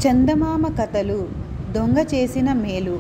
చందమామ కథలు దొంగ చేసిన మేలు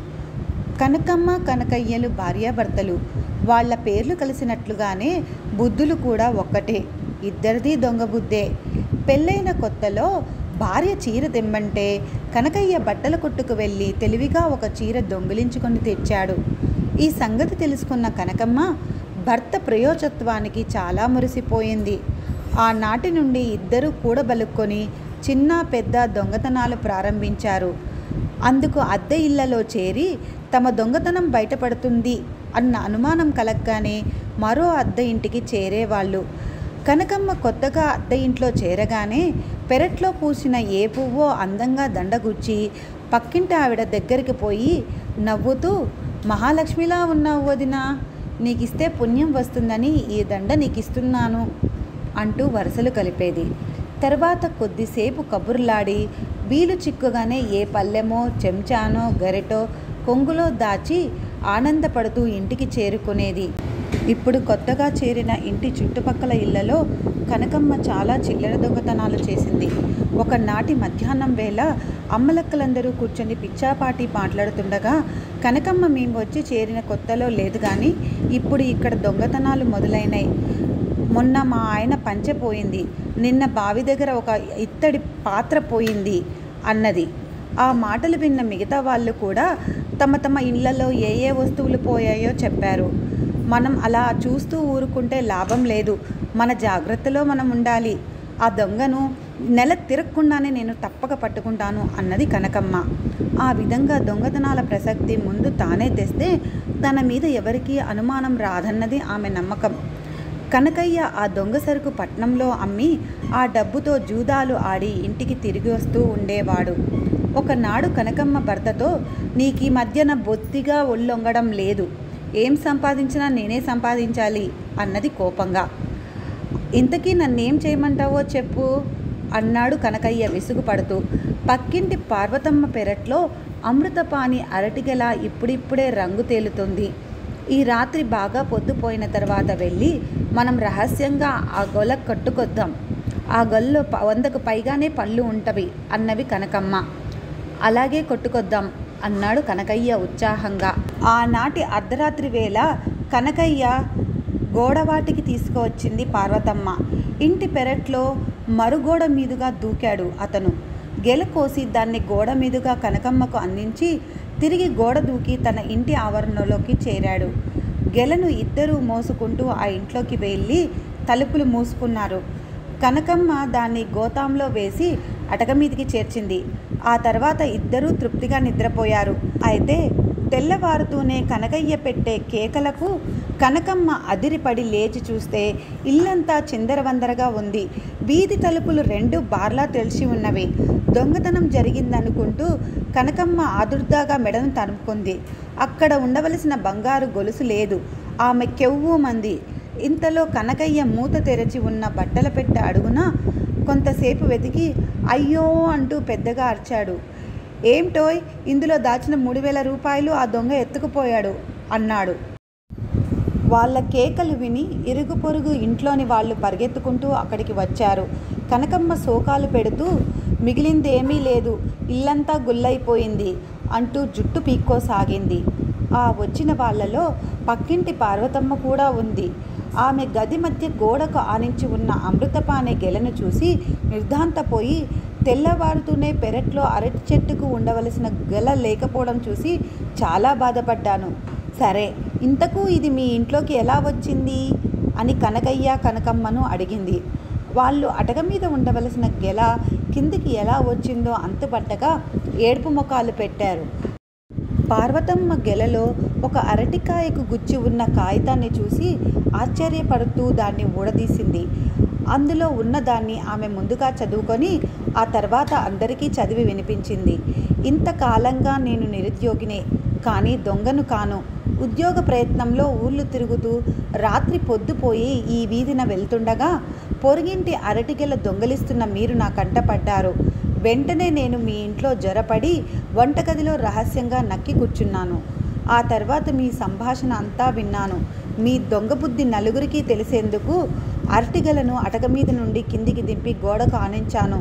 కనకమ్మ కనకయ్యలు భార్యాభర్తలు వాళ్ళ పేర్లు కలిసినట్లుగానే బుద్ధులు కూడా ఒక్కటే ఇద్దరిది దొంగ బుద్ధే పెళ్ళైన కొత్తలో భార్య చీర తెమ్మంటే కనకయ్య బట్టల కొట్టుకు వెళ్ళి తెలివిగా ఒక చీర దొంగిలించుకొని తెచ్చాడు ఈ సంగతి తెలుసుకున్న కనకమ్మ భర్త ప్రయోజత్వానికి చాలా మురిసిపోయింది ఆనాటి నుండి ఇద్దరూ కూడబలుక్కొని చిన్న పెద్ద దొంగతనాలు ప్రారంభించారు అందుకు అద్దె ఇళ్లలో చేరి తమ దొంగతనం బయటపడుతుంది అన్న అనుమానం కలగ్గానే మరో అద్దె ఇంటికి చేరేవాళ్ళు కనకమ్మ కొత్తగా అద్దె ఇంట్లో చేరగానే పెరట్లో పూసిన ఏ పువ్వో అందంగా దండగుచ్చి పక్కింటి ఆవిడ దగ్గరికి పోయి నవ్వుతూ మహాలక్ష్మిలా ఉన్నావు వదినా నీకిస్తే పుణ్యం వస్తుందని ఈ దండ నీకు ఇస్తున్నాను అంటూ వరుసలు కలిపేది తర్వాత కొద్దిసేపు కబుర్లాడి వీలు చిక్కుగానే ఏ పల్లెమో చెంచానో గరిటో కొంగులో దాచి ఆనందపడుతూ ఇంటికి చేరుకునేది ఇప్పుడు కొత్తగా చేరిన ఇంటి చుట్టుపక్కల ఇళ్లలో కనకమ్మ చాలా చిల్లర దొంగతనాలు చేసింది ఒకనాటి మధ్యాహ్నం వేళ అమ్మలక్కలందరూ కూర్చొని పిచ్చాపాటి మాట్లాడుతుండగా కనకమ్మ మేము వచ్చి చేరిన కొత్తలో లేదు కానీ ఇప్పుడు ఇక్కడ దొంగతనాలు మొదలైనాయి మొన్న మా ఆయన పంచె పోయింది నిన్న బావి దగ్గర ఒక ఇత్తడి పాత్ర పోయింది అన్నది ఆ మాటలు విన్న మిగతా వాళ్ళు కూడా తమ తమ ఇళ్లలో ఏ ఏ వస్తువులు పోయాయో చెప్పారు మనం అలా చూస్తూ ఊరుకుంటే లాభం లేదు మన జాగ్రత్తలో మనం ఉండాలి ఆ దొంగను నెల తిరగకుండానే నేను తప్పక పట్టుకుంటాను అన్నది కనకమ్మ ఆ విధంగా దొంగతనాల ప్రసక్తి ముందు తానే తెస్తే తన మీద ఎవరికీ అనుమానం రాదన్నది ఆమె నమ్మకం కనకయ్య ఆ దొంగ సరుకు పట్నంలో అమ్మి ఆ డబ్బుతో జూదాలు ఆడి ఇంటికి తిరిగి వస్తూ ఉండేవాడు ఒకనాడు కనకమ్మ భర్తతో నీకు ఈ మధ్యన బొత్తిగా ఒళ్ళొంగడం లేదు ఏం సంపాదించినా నేనే సంపాదించాలి అన్నది కోపంగా ఇంతకీ నన్నేం చేయమంటావో చెప్పు అన్నాడు కనకయ్య విసుగుపడుతూ పక్కింటి పార్వతమ్మ పెరట్లో అమృతపాని అరటిగెల ఇప్పుడిప్పుడే రంగు తేలుతుంది ఈ రాత్రి బాగా పొద్దుపోయిన తర్వాత వెళ్ళి మనం రహస్యంగా ఆ గొల కట్టుకొద్దాం ఆ గొల్లో ప- వందకు పైగానే పళ్ళు ఉంటవి అన్నవి కనకమ్మ అలాగే కొట్టుకొద్దాం అన్నాడు కనకయ్య ఉత్సాహంగా ఆనాటి అర్ధరాత్రి వేళ కనకయ్య గోడవాటికి తీసుకువచ్చింది పార్వతమ్మ ఇంటి పెరట్లో మరుగోడ మీదుగా దూకాడు అతను గెల కోసి దాన్ని గోడ మీదుగా కనకమ్మకు అందించి తిరిగి గోడ దూకి తన ఇంటి ఆవరణలోకి చేరాడు గెలను ఇద్దరూ మోసుకుంటూ ఆ ఇంట్లోకి వెళ్ళి తలుపులు మూసుకున్నారు కనకమ్మ దాన్ని గోతాంలో వేసి అటక మీదికి చేర్చింది ఆ తర్వాత ఇద్దరూ తృప్తిగా నిద్రపోయారు అయితే తెల్లవారుతూనే కనకయ్య పెట్టే కేకలకు కనకమ్మ అదిరిపడి లేచి చూస్తే ఇల్లంతా చిందరవందరగా ఉంది వీధి తలుపులు రెండు బార్లా తెలిసి ఉన్నవి దొంగతనం జరిగిందనుకుంటూ కనకమ్మ ఆదుర్దాగా మెడను తరుముకుంది అక్కడ ఉండవలసిన బంగారు గొలుసు లేదు ఆమె కెవ్వు మంది ఇంతలో కనకయ్య మూత తెరచి ఉన్న బట్టల పెట్టె అడుగున కొంతసేపు వెతికి అయ్యో అంటూ పెద్దగా అరిచాడు ఏమిటోయ్ ఇందులో దాచిన మూడు వేల రూపాయలు ఆ దొంగ ఎత్తుకుపోయాడు అన్నాడు వాళ్ళ కేకలు విని ఇరుగు పొరుగు ఇంట్లోని వాళ్ళు పరిగెత్తుకుంటూ అక్కడికి వచ్చారు కనకమ్మ శోకాలు పెడుతూ మిగిలిందేమీ లేదు ఇల్లంతా గుల్లైపోయింది అంటూ జుట్టు పీక్కోసాగింది ఆ వచ్చిన వాళ్ళలో పక్కింటి పార్వతమ్మ కూడా ఉంది ఆమె గది మధ్య గోడకు ఆనించి ఉన్న అమృతపానే గెలను చూసి నిర్ధాంతపోయి తెల్లవారుతూనే పెరట్లో అరటి చెట్టుకు ఉండవలసిన గెల లేకపోవడం చూసి చాలా బాధపడ్డాను సరే ఇంతకు ఇది మీ ఇంట్లోకి ఎలా వచ్చింది అని కనకయ్య కనకమ్మను అడిగింది వాళ్ళు అటక మీద ఉండవలసిన గెల కిందికి ఎలా వచ్చిందో అంతుపట్టగా ఏడుపు ముఖాలు పెట్టారు పార్వతమ్మ గెలలో ఒక అరటికాయకు గుచ్చి ఉన్న కాగితాన్ని చూసి ఆశ్చర్యపడుతూ దాన్ని ఊడదీసింది అందులో ఉన్నదాన్ని ఆమె ముందుగా చదువుకొని ఆ తర్వాత అందరికీ చదివి వినిపించింది ఇంతకాలంగా నేను నిరుద్యోగినే కానీ దొంగను కాను ఉద్యోగ ప్రయత్నంలో ఊర్లు తిరుగుతూ రాత్రి పొద్దుపోయి ఈ వీధిన వెళ్తుండగా పొరుగింటి అరటిగెల దొంగలిస్తున్న మీరు నా కంటపడ్డారు వెంటనే నేను మీ ఇంట్లో జ్వరపడి వంటగదిలో రహస్యంగా నక్కి కూర్చున్నాను ఆ తర్వాత మీ సంభాషణ అంతా విన్నాను మీ దొంగ బుద్ధి నలుగురికి తెలిసేందుకు అరటిగలను అటక మీద నుండి కిందికి దింపి గోడకు ఆనించాను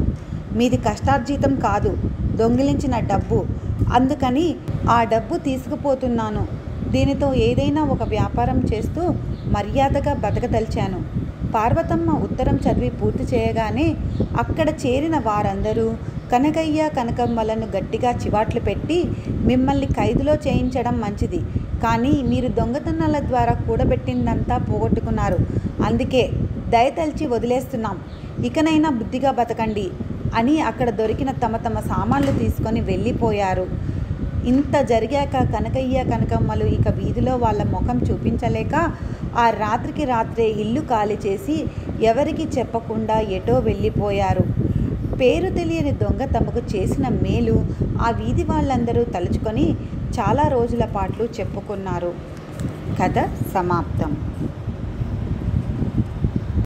మీది కష్టార్జితం కాదు దొంగిలించిన డబ్బు అందుకని ఆ డబ్బు తీసుకుపోతున్నాను దీనితో ఏదైనా ఒక వ్యాపారం చేస్తూ మర్యాదగా బతకదలిచాను పార్వతమ్మ ఉత్తరం చదివి పూర్తి చేయగానే అక్కడ చేరిన వారందరూ కనకయ్య కనకమ్మలను గట్టిగా చివాట్లు పెట్టి మిమ్మల్ని ఖైదులో చేయించడం మంచిది కానీ మీరు దొంగతనాల ద్వారా కూడబెట్టిందంతా పోగొట్టుకున్నారు అందుకే దయతలిచి వదిలేస్తున్నాం ఇకనైనా బుద్ధిగా బతకండి అని అక్కడ దొరికిన తమ తమ సామాన్లు తీసుకొని వెళ్ళిపోయారు ఇంత జరిగాక కనకయ్య కనకమ్మలు ఇక వీధిలో వాళ్ళ ముఖం చూపించలేక ఆ రాత్రికి రాత్రే ఇల్లు ఖాళీ చేసి ఎవరికి చెప్పకుండా ఎటో వెళ్ళిపోయారు పేరు తెలియని దొంగ తమకు చేసిన మేలు ఆ వీధి వాళ్ళందరూ తలుచుకొని చాలా రోజుల పాటు చెప్పుకున్నారు కథ సమాప్తం